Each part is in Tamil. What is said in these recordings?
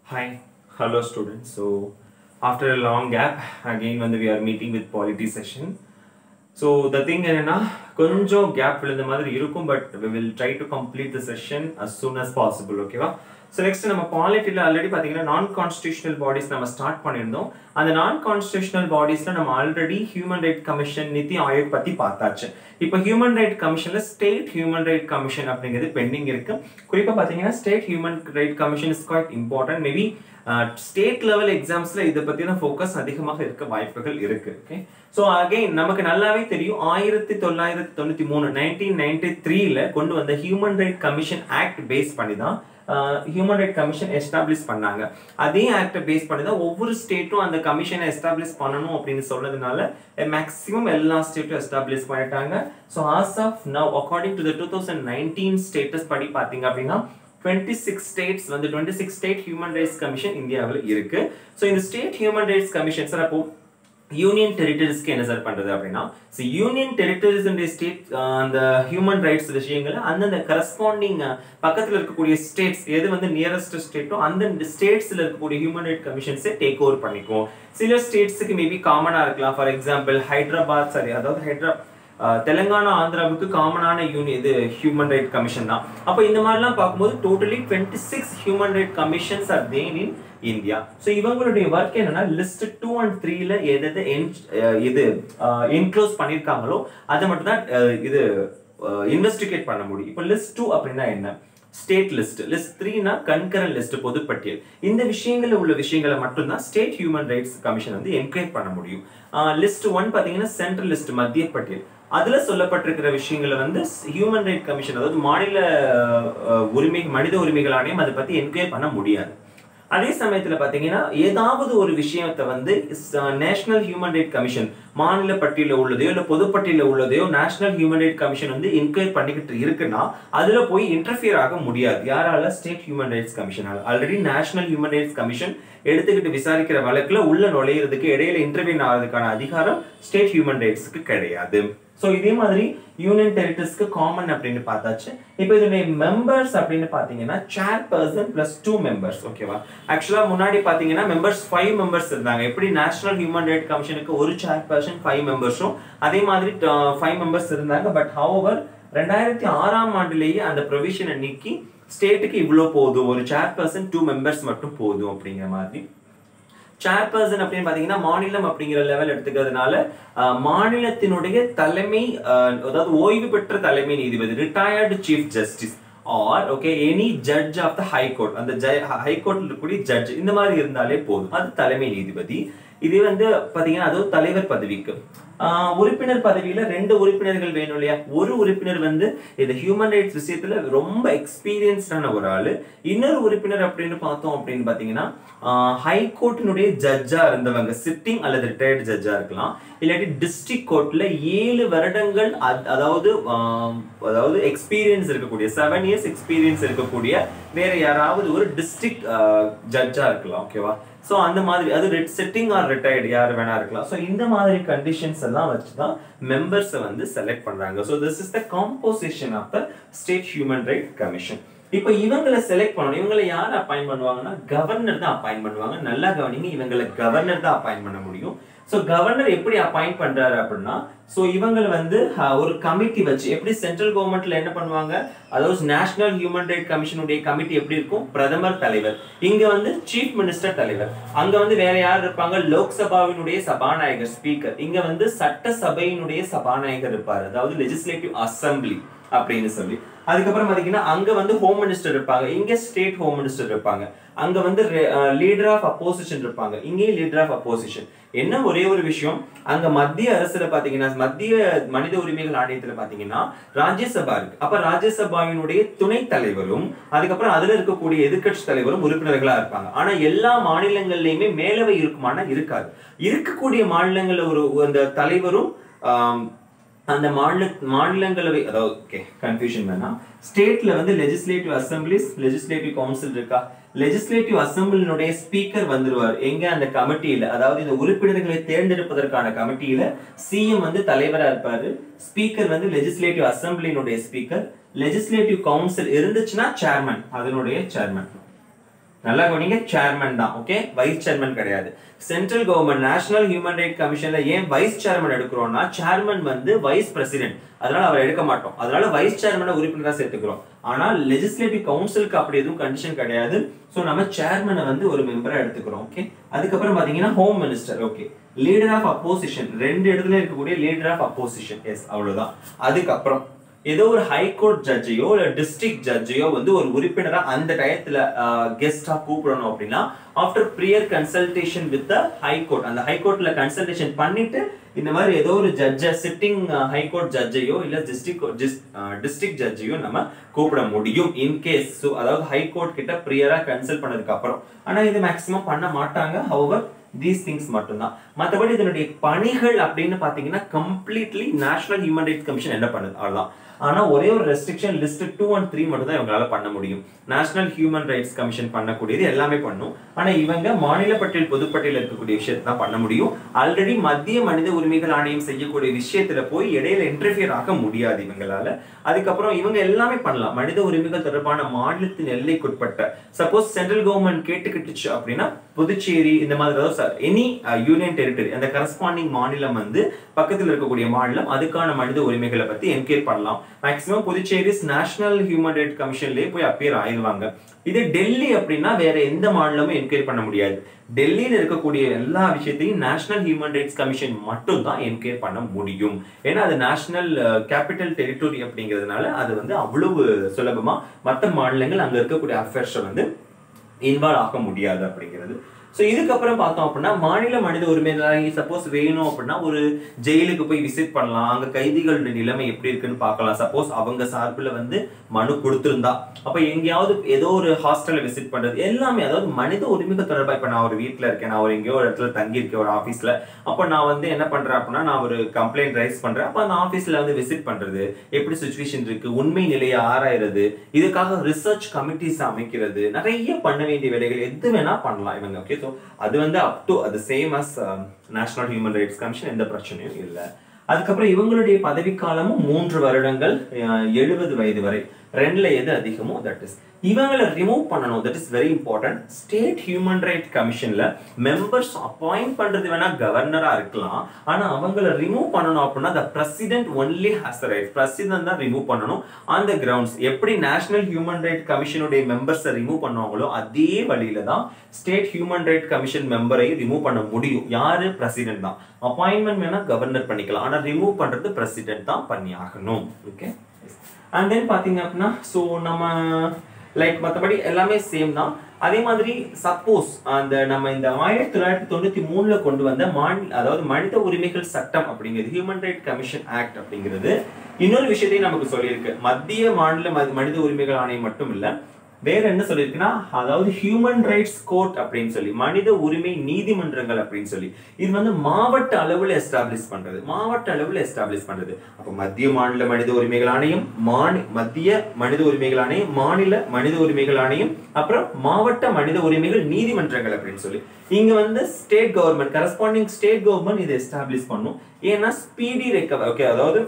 Hi, hello students. So after a long gap, again when we are meeting with polity session. So the thing என்னன்னா கொஞ்சம் கேப் விழுந்த மாதிரி இருக்கும் but we will try to complete the session as soon as possible ஓகேவா ஸோ நெக்ஸ்ட் நம்ம பாலிட்டியில் ஆல்ரெடி பார்த்தீங்கன்னா நான் கான்ஸ்டியூஷனல் பாடிஸ் நம்ம ஸ்டார்ட் பண்ணியிருந்தோம் அந்த நான் கான்ஸ்டியூஷனல் பாடிஸில் நம்ம ஆல்ரெடி ஹியூமன் ரைட் கமிஷன் நிதி ஆயோக் பற்றி பார்த்தாச்சு இப்போ ஹியூமன் ரைட் கமிஷனில் ஸ்டேட் ஹியூமன் ரைட் கமிஷன் அப்படிங்கிறது பெண்டிங் இருக்கு குறிப்பாக பார்த்தீங்கன்னா state human right commission is quite important maybe state level எக்ஸாம்ஸ்ல இதை பத்தின ஃபோக்கஸ் அதிகமாக இருக்க வாய்ப்புகள் இருக்கு ஓகே ஸோ அகைன் நமக்கு நல்லாவே தெரியும் ஆயிரத்தி தொள்ளாயிரத்தி தொண்ணூத்தி மூணு நைன்டீன் நைன்டி த்ரீல கொண்டு வந்த human right commission act base பண்ணி தான் ஹியூமன் ரைட் கமிஷன் எஸ்டாப்ளிஷ் பண்ணாங்க அதே ஆக்டை பேஸ் பண்ணி தான் ஒவ்வொரு ஸ்டேட்டும் அந்த கமிஷனை எஸ்டாப்ளிஷ் பண்ணணும் அப்படின்னு சொன்னதுனால மேக்ஸிமம் எல்லா ஸ்டேட்டும் எஸ்டாப்ளிஷ் பண்ணிட்டாங்க so as of now according to the two thousand nineteen status படி பார்த்தீங்க அப்படின்னா டுவெண்ட்டி சிக்ஸ் ஸ்டேட்ஸ் வந்து twenty six state human rights commission இந்தியாவில் இருக்கு ஸோ இந்த state human rights commission sir அப்போ யூனியன் டெரிட்டரிஸ்க்கு என்ன சார் பண்றது அப்படின்னா ஸோ யூனியன் டெரிட்டரிஸ் ஸ்டேட் அந்த ஹியூமன் ரைட்ஸ் விஷயங்களை அந்தந்த கரஸ்பாண்டிங் பக்கத்தில் இருக்கக்கூடிய ஸ்டேட்ஸ் எது வந்து நியரஸ்ட் ஸ்டேட்டோ அந்த ஸ்டேட்ஸ்ல இருக்கக்கூடிய ஹியூமன் ரைட் கமிஷன்ஸை டேக் ஓவர் பண்ணிக்கும் சில ஸ்டேட்ஸுக்கு மேபி காமனா இருக்கலாம் ஃபார் எக்ஸாம்பிள் ஹைதராபாத் சாரி அதாவது ஹைதரா தெலுங்கானா ஆந்திராவுக்கு காமனான யூனி இது ஹியூமன் ரைட் கமிஷன் தான் அப்போ இந்த மாதிரிலாம் பார்க்கும்போது totally twenty six human right commissions are then in India so இவங்களுடைய ஒர்க் என்னன்னா லிஸ்ட் டூ அண்ட் த்ரீல எது இது என்க்ளோஸ் பண்ணியிருக்காங்களோ அதை மட்டும் தான் இது இன்வெஸ்டிகேட் பண்ண முடியும் இப்போ லிஸ்ட் டூ அப்படின்னா என்ன ஸ்டேட் லிஸ்ட் லிஸ்ட் த்ரீனா கன்கரன் லிஸ்ட் பொதுப்பட்டியல் இந்த விஷயங்கள்ல உள்ள விஷயங்களை மட்டும்தான் ஸ்டேட் ஹியூமன் ரைட்ஸ் கமிஷன் வந்து என்கரேஜ் பண்ண முடியும் லிஸ்ட் ஒன் பாத்தீங்கன்னா சென்ட்ரல் லிஸ்ட் மத்திய பட்டியல் அதுல சொல்லப்பட்டிருக்கிற விஷயங்களை வந்து ஹியூமன் ரைட் கமிஷன் அதாவது மாநில உரிமை மனித உரிமைகள் ஆணையம் அதை பத்தி என்கொயர் பண்ண முடியாது அதே சமயத்துல பாத்தீங்கன்னா ஏதாவது ஒரு விஷயத்தை வந்து நேஷனல் ஹியூமன் ரைட் கமிஷன் மாநில பட்டியல உள்ளதையோ இல்ல பொதுப்பட்டியல உள்ளதையோ நேஷனல் ஹியூமன் ரைட் கமிஷன் வந்து என்கொயர் பண்ணிக்கிட்டு இருக்குன்னா அதுல போய் இன்டர்ஃபியர் ஆக முடியாது யாரால ஸ்டேட் ஹியூமன் ரைட்ஸ் கமிஷனால் already national human rights commission எடுத்துக்கிட்டு விசாரிக்கிற வழக்குல உள்ள நுழையிறதுக்கு இடையில இன்டர்வியூ ஆகிறதுக்கான அதிகாரம் ஸ்டேட் ஹியூமன் ரைட்ஸ்க்கு கிடையாது ஸோ இதே மாதிரி யூனியன் டெரிட்டரிஸ்க்கு காமன் அப்படின்னு பார்த்தாச்சு இப்போ இதனுடைய மெம்பர்ஸ் அப்படின்னு பார்த்தீங்கன்னா chairperson plus two members ஓகேவா ஆக்சுவலாக முன்னாடி பார்த்தீங்கன்னா மெம்பர்ஸ் ஃபைவ் மெம்பர்ஸ் இருந்தாங்க எப்படி நேஷனல் ஹியூமன் ரைட் கமிஷனுக்கு ஒரு சேர் பர்சன் ஃபைவ் மெம்பர்ஸும் அதே மாதிரி ஃபைவ் மெம்பர்ஸ் இருந்தாங்க பட் ஹவவர் ரெண்டாயிரத்தி ஆறாம் ஆண்டுலேயே அந்த ப்ரொவிஷனை நீக்கி ஸ்டேட்டுக்கு இவ்வளோ போதும் ஒரு சேர் பர்சன் டூ மெம்பர்ஸ் மட்டும் போதும் அப்படிங்கிற மாதிரி சேர்பர்சன் அப்படின்னு பாத்தீங்கன்னா மாநிலம் அப்படிங்கிற லெவல் எடுத்துக்கிறதுனால மாநிலத்தினுடைய தலைமை அதாவது ஓய்வு பெற்ற தலைமை நீதிபதி retired chief justice or okay any judge of the high court அந்த ஹைகோர்ட்ல இருக்கக்கூடிய ஜட்ஜ் இந்த மாதிரி இருந்தாலே போதும் அது தலைமை நீதிபதி இது வந்து பாத்தீங்கன்னா அது தலைவர் பதவிக்கு உறுப்பினர் பதவியில ரெண்டு உறுப்பினர்கள் வேணும் இல்லையா ஒரு உறுப்பினர் வந்து இந்த ஹியூமன் ரைட்ஸ் விஷயத்துல ரொம்ப எக்ஸ்பீரியன்ஸ்டான ஒரு ஆளு இன்னொரு உறுப்பினர் அப்படின்னு பார்த்தோம் அப்படின்னு பாத்தீங்கன்னா ஹைகோர்ட்டினுடைய ஜட்ஜா இருந்தவங்க சிட்டிங் அல்லது ரிட்டையர்டு ஜட்ஜா இருக்கலாம் இல்லாட்டி டிஸ்ட்ரிக்ட் கோர்ட்ல ஏழு வருடங்கள் அதாவது அதாவது எக்ஸ்பீரியன்ஸ் இருக்கக்கூடிய செவன் இயர்ஸ் எக்ஸ்பீரியன்ஸ் இருக்கக்கூடிய வேற யாராவது ஒரு டிஸ்ட்ரிக்ட் ஜட்ஜா இருக்கலாம் ஓகேவா ஸோ அந்த மாதிரி அது ரெட் செட்டிங் ஆர் ரிட்டையர்டு யார் வேணா இருக்கலாம் ஸோ இந்த மாதிரி கண்டிஷன்ஸ் எல்லாம் வச்சு தான் மெம்பர்ஸை வந்து செலக்ட் பண்றாங்க so this is the composition of the state human right commission இப்போ இவங்களை செலக்ட் பண்ணணும் இவங்களை யார் அப்பாயின் பண்ணுவாங்கன்னா கவர்னர் தான் அப்பாயின் பண்ணுவாங்க நல்லா கவனிங்க இவங்களை கவர்னர் தான் அப்பாயின் பண்ண முடியும் ஸோ கவர்னர் எப்படி அப்பாயிண்ட் பண்றாரு அப்படின்னா ஸோ இவங்களை வந்து ஒரு கமிட்டி வச்சு எப்படி சென்ட்ரல் கவர்மெண்ட்ல என்ன பண்ணுவாங்க அதாவது நேஷனல் ஹியூமன் ரைட் கமிஷனுடைய கமிட்டி எப்படி இருக்கும் பிரதமர் தலைவர் இங்க வந்து சீஃப் மினிஸ்டர் தலைவர் அங்க வந்து வேற யார் இருப்பாங்க லோக்சபாவினுடைய சபாநாயகர் ஸ்பீக்கர் இங்க வந்து சட்டசபையினுடைய சபாநாயகர் இருப்பார் அதாவது லெஜிஸ்லேட்டிவ் அசம்பிளி அப்படின்னு சொல்லி அதுக்கப்புறம் பாத்தீங்கன்னா அங்க வந்து ஹோம் மினிஸ்டர் இருப்பாங்க இங்க ஸ்டேட் ஹோம் மினிஸ்டர் இருப்பாங்க அங்க வந்து லீடர் ஆஃப் அப்போசிஷன் இருப்பாங்க இங்கேயும் லீடர் ஆஃப் அப்போசிஷன் என்ன ஒரே ஒரு விஷயம் அங்க மத்திய அரசுல பாத்தீங்கன்னா மத்திய மனித உரிமைகள் ஆணையத்துல பாத்தீங்கன்னா ராஜ்யசபா இருக்கு அப்ப ராஜ்யசபாவினுடைய துணை தலைவரும் அதுக்கப்புறம் அதுல இருக்கக்கூடிய எதிர்கட்சி தலைவரும் உறுப்பினர்களா இருப்பாங்க ஆனா எல்லா மாநிலங்கள்லயுமே மேலவை இருக்குமானா இருக்காது இருக்கக்கூடிய மாநிலங்கள்ல ஒரு அந்த தலைவரும் அந்த மாநில மாநிலங்களவை அதாவது ஓகே கன்ஃபியூஷன் வேணாம் ஸ்டேட்ல வந்து லெஜிஸ்லேட்டிவ் அசம்பிளிஸ் லெஜிஸ்லேட்டிவ் கவுன்சில் இருக்கா லெஜிஸ்லேட்டிவ் அசம்பிளினுடைய ஸ்பீக்கர் வந்துருவார் எங்க அந்த கமிட்டியில அதாவது இந்த உறுப்பினர்களை தேர்ந்தெடுப்பதற்கான கமிட்டியில சிஎம் வந்து தலைவரா இருப்பாரு ஸ்பீக்கர் வந்து லெஜிஸ்லேட்டிவ் அசம்பிளினுடைய ஸ்பீக்கர் லெஜிஸ்லேட்டிவ் கவுன்சில் இருந்துச்சுன்னா சேர்மன் அதனுடைய சேர்மன் நல்லா கவனிங்க சேர்மன் தான் ஓகே வைஸ் சேர்மன் கிடையாது central government national human right கமிஷன்ல ஏன் வைஸ் சேர்மன் எடுக்கிறோம்னா சேர்மன் வந்து வைஸ் பிரசிடென்ட் அதனால அவர் எடுக்க மாட்டோம் அதனால வைஸ் சேர்மனை உறுப்பினரா சேர்த்துக்கிறோம் ஆனா லெஜிஸ்லேட்டிவ் கவுன்சிலுக்கு அப்படி எதுவும் கண்டிஷன் கிடையாது சோ நம்ம சேர்மனை வந்து ஒரு மெம்பரா எடுத்துக்கிறோம் ஓகே அதுக்கப்புறம் பாத்தீங்கன்னா home minister okay leader of opposition ரெண்டு இடத்துல இருக்கக்கூடிய லீடர் ஆஃப் அப்போசிஷன் எஸ் அவ்வளவுதான் அதுக்கப்புறம் ஏதோ ஒரு ஹைகோர்ட் ஜட்ஜையோ இல்ல டிஸ்ட்ரிக்ட் ஜட்ஜையோ வந்து ஒரு உறுப்பினரா அந்த டயத்துல கெஸ்டா கூப்பிடணும் அப்படின்னா after prior consultation with the high court அந்த ஹைகோர்ட்ல கன்சல்டேஷன் பண்ணிட்டு இந்த மாதிரி ஏதோ ஒரு ஜட்ஜ சிட்டிங் ஹைகோர்ட் ஜட்ஜையோ இல்ல டிஸ்ட்ரிக்ட் டிஸ்ட்ரிக்ட் ஜட்ஜையோ நம்ம கூப்பிட முடியும் இன்கேஸ் ஸோ அதாவது ஹைகோர்ட் கிட்ட ப்ரியரா கன்சல்ட் பண்ணதுக்கு அப்புறம் ஆனா இது மேக்சிமம் பண்ண மாட்டாங்க ஹவர் தீஸ் திங்ஸ் மட்டும்தான் மற்றபடி இதனுடைய பணிகள் அப்படின்னு பாத்தீங்கன்னா completely national human rights commission என்ன பண்ணுது அவ்வளவுதான் ஆனா ஒரே ஒரு restriction list two and three மட்டும் தான் இவங்களால பண்ண முடியும் நேஷனல் ஹியூமன் ரைட்ஸ் கமிஷன் பண்ணக்கூடியது எல்லாமே பண்ணும் ஆனா இவங்க மாநில பட்டியல் பொதுப்பட்டியல் இருக்கக்கூடிய விஷயத்தை தான் பண்ண முடியும் ஆல்ரெடி மத்திய மனித உரிமைகள் ஆணையம் செய்யக்கூடிய விஷயத்துல போய் இடையில இன்டர்ஃபியர் ஆக முடியாது இவங்களால அதுக்கப்புறம் இவங்க எல்லாமே பண்ணலாம் மனித உரிமைகள் தொடர்பான மாநிலத்தின் எல்லைக்குட்பட்ட சப்போஸ் சென்ட்ரல் கவர்மெண்ட் கேட்டுக்கிட்டுச்சு அப்படின்னா புதுச்சேரி இந்த மாதிரி அதாவது எனி யூனியன் டெரிட்டரி அந்த கரஸ்பாண்டிங் மாநிலம் வந்து பக்கத்தில் இருக்கக்கூடிய மாநிலம் அதுக்கான மனித உரிமைகளை பத்தி என்கேர் பண்ணலாம் மேக்சிமம் புதுச்சேரிஸ் நேஷனல் ஹியூமன் ரைட் கமிஷன்லயே போய் அப்பியர் ஆயிடுவாங்க இது டெல்லி அப்படின்னா வேற எந்த மாநிலமும் என்கொயர் பண்ண முடியாது டெல்லியில இருக்கக்கூடிய எல்லா விஷயத்தையும் நேஷனல் ஹியூமன் ரைட்ஸ் கமிஷன் மட்டும் தான் என்கொயர் பண்ண முடியும் ஏன்னா அது நேஷனல் கேபிட்டல் டெரிட்டரி அப்படிங்கிறதுனால அது வந்து அவ்வளவு சுலபமா மற்ற மாநிலங்கள் அங்க இருக்கக்கூடிய அஃபேர்ஸை வந்து இன்வால்வ் ஆக முடியாது அப்படிங்கிறது ஸோ இதுக்கப்புறம் பார்த்தோம் அப்படின்னா மாநில மனித உரிமை சப்போஸ் வேணும் அப்படின்னா ஒரு ஜெயிலுக்கு போய் விசிட் பண்ணலாம் அங்க கைதிகளோட நிலைமை எப்படி இருக்குன்னு பார்க்கலாம் சப்போஸ் அவங்க சார்பில் வந்து மனு கொடுத்திருந்தா அப்ப எங்கேயாவது ஏதோ ஒரு ஹாஸ்டல்ல விசிட் பண்றது எல்லாமே அதாவது மனித உரிமைகள் தொடர்பா இப்ப நான் ஒரு வீட்டுல இருக்கேன் நான் ஒரு எங்கேயோ ஒரு இடத்துல தங்கி இருக்கேன் ஒரு ஆபீஸ்ல அப்ப நான் வந்து என்ன பண்றேன் அப்படின்னா நான் ஒரு கம்ப்ளைண்ட் ரைஸ் பண்றேன் அப்ப அந்த ஆபீஸ்ல வந்து விசிட் பண்றது எப்படி சுச்சுவேஷன் இருக்கு உண்மை நிலையை ஆராயிறது இதுக்காக ரிசர்ச் கமிட்டிஸ் அமைக்கிறது நிறைய பண்ண வேண்டிய வேலைகள் எது வேணா பண்ணலாம் இவங்க ஓகே ஸோ அது வந்து அப் டு அது same as national human rights commission எந்த பிரச்சனையும் இல்லை அதுக்கப்புறம் இவங்களுடைய பதவிக்காலமும் மூன்று வருடங்கள் எழுபது வயது வரை ரெண்டுல எது அதிகமோ தட் இஸ் இவங்களை ரிமூவ் பண்ணணும் that is very important state human right கமிஷன்ல மெம்பர்ஸ் அப்பாயிண்ட் பண்றது வேணா கவர்னரா இருக்கலாம் ஆனா அவங்கள ரிமூவ் பண்ணணும் அப்படின்னா the president only has the right president தான் ரிமூவ் பண்ணணும் ஆன் த கிரவுண்ட்ஸ் எப்படி நேஷனல் ஹியூமன் ரைட் கமிஷனுடைய மெம்பர்ஸை ரிமூவ் பண்ணுவாங்களோ அதே வழியில தான் ஸ்டேட் ஹியூமன் ரைட் கமிஷன் மெம்பரை ரிமூவ் பண்ண முடியும் யாரு பிரசிடென்ட் தான் அப்பாயின்மெண்ட் வேணா கவர்னர் பண்ணிக்கலாம் ஆனா ரிமூவ் பண்றது பிரசிடென்ட் தான் பண்ணி ஆகணும் ஓகே அண்ட் தென் பாத்தீங்க அப்படின்னா ஸோ நம்ம லைக் மற்றபடி எல்லாமே சேம் தான் அதே மாதிரி சப்போஸ் அந்த நம்ம இந்த ஆயிரத்தி தொள்ளாயிரத்தி தொண்ணூத்தி மூணுல கொண்டு வந்த மாநில அதாவது மனித உரிமைகள் சட்டம் அப்படிங்கிறது ஹியூமன் ரைட் கமிஷன் ஆக்ட் அப்படிங்கிறது இன்னொரு விஷயத்தையும் நமக்கு சொல்லியிருக்கு மத்திய மாநில மனித உரிமைகள் ஆணையம் மட்டும் இல்ல வேற என்ன சொல்லியிருக்குன்னா அதாவது ஹியூமன் ரைட்ஸ் கோர்ட் அப்படின்னு சொல்லி மனித உரிமை நீதிமன்றங்கள் அப்படின்னு சொல்லி இது வந்து மாவட்ட அளவில் எஸ்டாப்ளிஷ் பண்றது மாவட்ட அளவில் எஸ்டாப்ளிஷ் பண்றது அப்ப மத்திய மாநில மனித உரிமைகள் ஆணையம் மாநி மத்திய மனித உரிமைகள் ஆணையம் மாநில மனித உரிமைகள் ஆணையம் அப்புறம் மாவட்ட மனித உரிமைகள் நீதிமன்றங்கள் அப்படின்னு சொல்லி இங்க வந்து state government corresponding state government இதை எஸ்டாப்ளிஷ் பண்ணும் ஏன்னா ஸ்பீடி ரெக்கவர் ஓகே அதாவது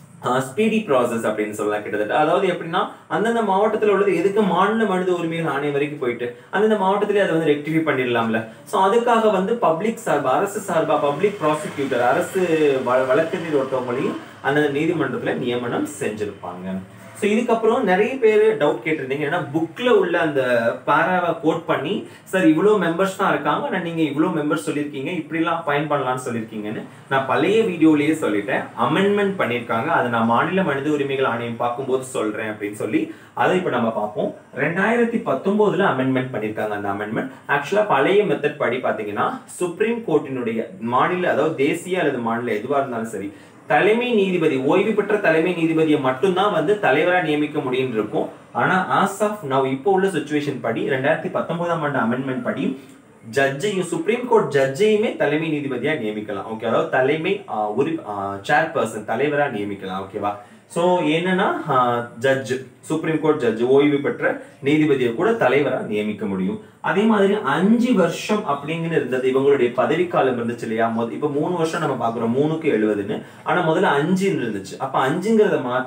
ஸ்பீடி ப்ராசஸ் அப்படின்னு சொல்லலாம் கிட்டத்தட்ட அதாவது எப்படின்னா அந்தந்த மாவட்டத்தில் உள்ளது எதுக்கு மாநில மனித உரிமைகள் ஆணையம் வரைக்கும் போயிட்டு அந்தந்த மாவட்டத்திலே அதை வந்து ரெக்டிஃபை பண்ணிடலாம்ல ஸோ அதுக்காக வந்து பப்ளிக் சார்பா அரசு சார்பா பப்ளிக் ப்ராசிக்யூட்டர் அரசு வழக்கறிஞர் ஒருத்தவங்களையும் அந்தந்த நீதிமன்றத்தில் நியமனம் செஞ்சிருப்பாங்க ஸோ இதுக்கப்புறம் நிறைய பேர் டவுட் கேட்டிருந்தீங்க ஏன்னா புக்ல உள்ள அந்த பாராவை கோட் பண்ணி சார் இவ்வளோ மெம்பர்ஸ் தான் இருக்காங்க ஆனால் நீங்க இவ்வளோ மெம்பர்ஸ் சொல்லியிருக்கீங்க இப்படிலாம் பயன் பண்ணலாம்னு சொல்லியிருக்கீங்கன்னு நான் பழைய வீடியோலயே சொல்லிட்டேன் அமெண்ட்மெண்ட் பண்ணியிருக்காங்க அதை நான் மாநில மனித உரிமைகள் ஆணையம் பார்க்கும்போது சொல்றேன் அப்படின்னு சொல்லி அதை இப்போ நம்ம பார்ப்போம் ரெண்டாயிரத்தி பத்தொன்பதுல அமெண்ட்மெண்ட் பண்ணியிருக்காங்க அந்த அமெண்ட்மெண்ட் ஆக்சுவலா பழைய மெத்தட் படி பார்த்தீங்கன்னா சுப்ரீம் கோர்ட்டினுடைய மாநில அதாவது தேசிய அல்லது மாநில எதுவாக இருந்தாலும் சரி தலைமை நீதிபதி ஓய்வு பெற்ற தலைமை நீதிபதியை மட்டும்தான் வந்து தலைவரா நியமிக்க முடியும் இருக்கும் ஆனா ஆஸ் ஆஃப் நவ் இப்போ உள்ள சுச்சுவேஷன் படி ரெண்டாயிரத்தி பத்தொன்பதாம் ஆண்டு அமெண்ட்மெண்ட் படி ஜட்ஜையும் சுப்ரீம் கோர்ட் ஜட்ஜையுமே தலைமை நீதிபதியா நியமிக்கலாம் ஓகே அதாவது தலைமை உரி சேர்பர்சன் தலைவரா நியமிக்கலாம் ஓகேவா ஸோ என்னன்னா ஜட்ஜ் சுப்ரீம் கோர்ட் ஜட்ஜ் ஓய்வு பெற்ற நீதிபதியை கூட தலைவரா நியமிக்க முடியும் அதே மாதிரி அஞ்சு வருஷம் அப்படிங்கன்னு இருந்தது இவங்களுடைய பதவிக்காலம் இருந்துச்சு இல்லையா மொத இப்ப மூணு வருஷம் நம்ம பாக்குறோம் மூணுக்கு எழுபதுன்னு ஆனா முதல்ல அஞ்சுன்னு இருந்துச்சு அப்ப அஞ்சுங்கிறத மாத்தி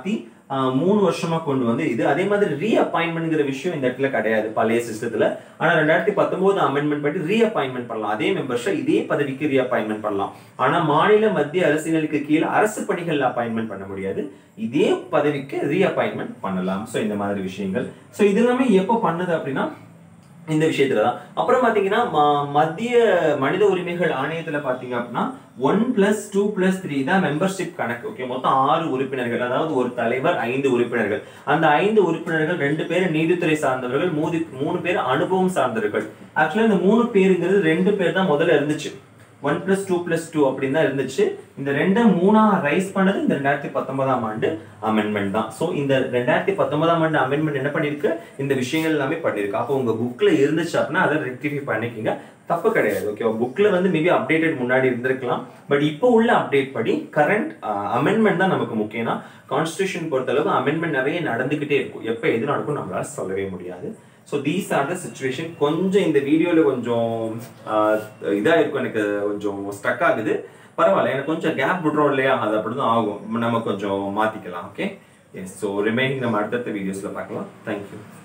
ஆஹ், மூணு வருஷமா கொண்டு வந்து இது அதே மாதிரி ரீ அப்பாயின்மெண்ட்ங்கிற விஷயம் இந்த இடத்துல கிடையாது பழைய சிஸ்டத்துல ஆனா ரெண்டாயிரத்தி பத்தொன்பது அமெண்ட்மெண்ட் பண்ணி ரீ அப்பாயின்மெண்ட் பண்ணலாம் அதே மெம்பர்ஷிப் இதே பதவிக்கு ரீ அப்பாயின்மெண்ட் பண்ணலாம் ஆனா மாநில மத்திய அரசியலுக்கு கீழே அரசு பணிகள் அப்பாயின்மெண்ட் பண்ண முடியாது இதே பதவிக்கு ரீ அப்பாயின்மெண்ட் பண்ணலாம் ஸோ இந்த மாதிரி விஷயங்கள் ஸோ இது எல்லாமே எப்போ பண்ணுது அப்படின்னா இந்த விஷயத்துல தான் அப்புறம் பாத்தீங்கன்னா ம- மத்திய மனித உரிமைகள் ஆணையத்துல பாத்தீங்க அப்படின்னா one plus two plus three தான் மெம்பர்ஷிப் கணக்கு ஓகே மொத்தம் ஆறு உறுப்பினர்கள் அதாவது ஒரு தலைவர் ஐந்து உறுப்பினர்கள் அந்த ஐந்து உறுப்பினர்கள் ரெண்டு பேர் நீதித்துறை சார்ந்தவர்கள் மூதி மூணு பேர் அனுபவம் சார்ந்தவர்கள் ஆக்சுவலா இந்த மூணு பேருங்கிறது ரெண்டு பேர் தான் முதல்ல இருந்துச்சு one plus two plus two அப்படின்னு தான் இருந்துச்சு இந்த ரெண்டை மூணா ரைஸ் பண்ணது இந்த ரெண்டாயிரத்தி பத்தொன்பதாம் ஆண்டு அமெண்ட்மெண்ட் தான் ஸோ இந்த ரெண்டாயிரத்தி பத்தொன்பதாம் ஆண்டு அமெண்ட்மெண்ட் என்ன பண்ணிருக்கு இந்த விஷயங்கள் எல்லாமே பண்ணிருக்கு அப்போ உங்க புக்ல இருந்துச்சு அப்படின்னா அதை ரெக்டிஃபை பண்ணிக்கிங்க தப்பு கிடையாது ஓகே புக்ல வந்து மேபி அப்டேட்டட் முன்னாடி இருந்திருக்கலாம் பட் இப்போ உள்ள அப்டேட் படி கரண்ட் அமெண்ட்மெண்ட் தான் நமக்கு முக்கியம்னா கான்ஸ்டியூஷன் பொறுத்தளவு அமெண்ட்மெண்ட் நிறைய நடந்துகிட்டே இருக்கும் எப்போ எது நடக்கும் நம்மளால சொல்லவே முடியாது so these are the situation கொஞ்சம் இந்த வீடியோவில் கொஞ்சம் இதாக இருக்கும் எனக்கு கொஞ்சம் ஸ்டக் ஆகுது பரவாயில்ல எனக்கு கொஞ்சம் கேப் விட்றோம் இல்லையா அது அப்படி தான் ஆகும் நம்ம கொஞ்சம் மாற்றிக்கலாம் ஓகே எஸ் ஸோ ரிமைனிங் நம்ம அடுத்தடுத்த வீடியோஸில் பார்க்கலாம் தேங்க்யூ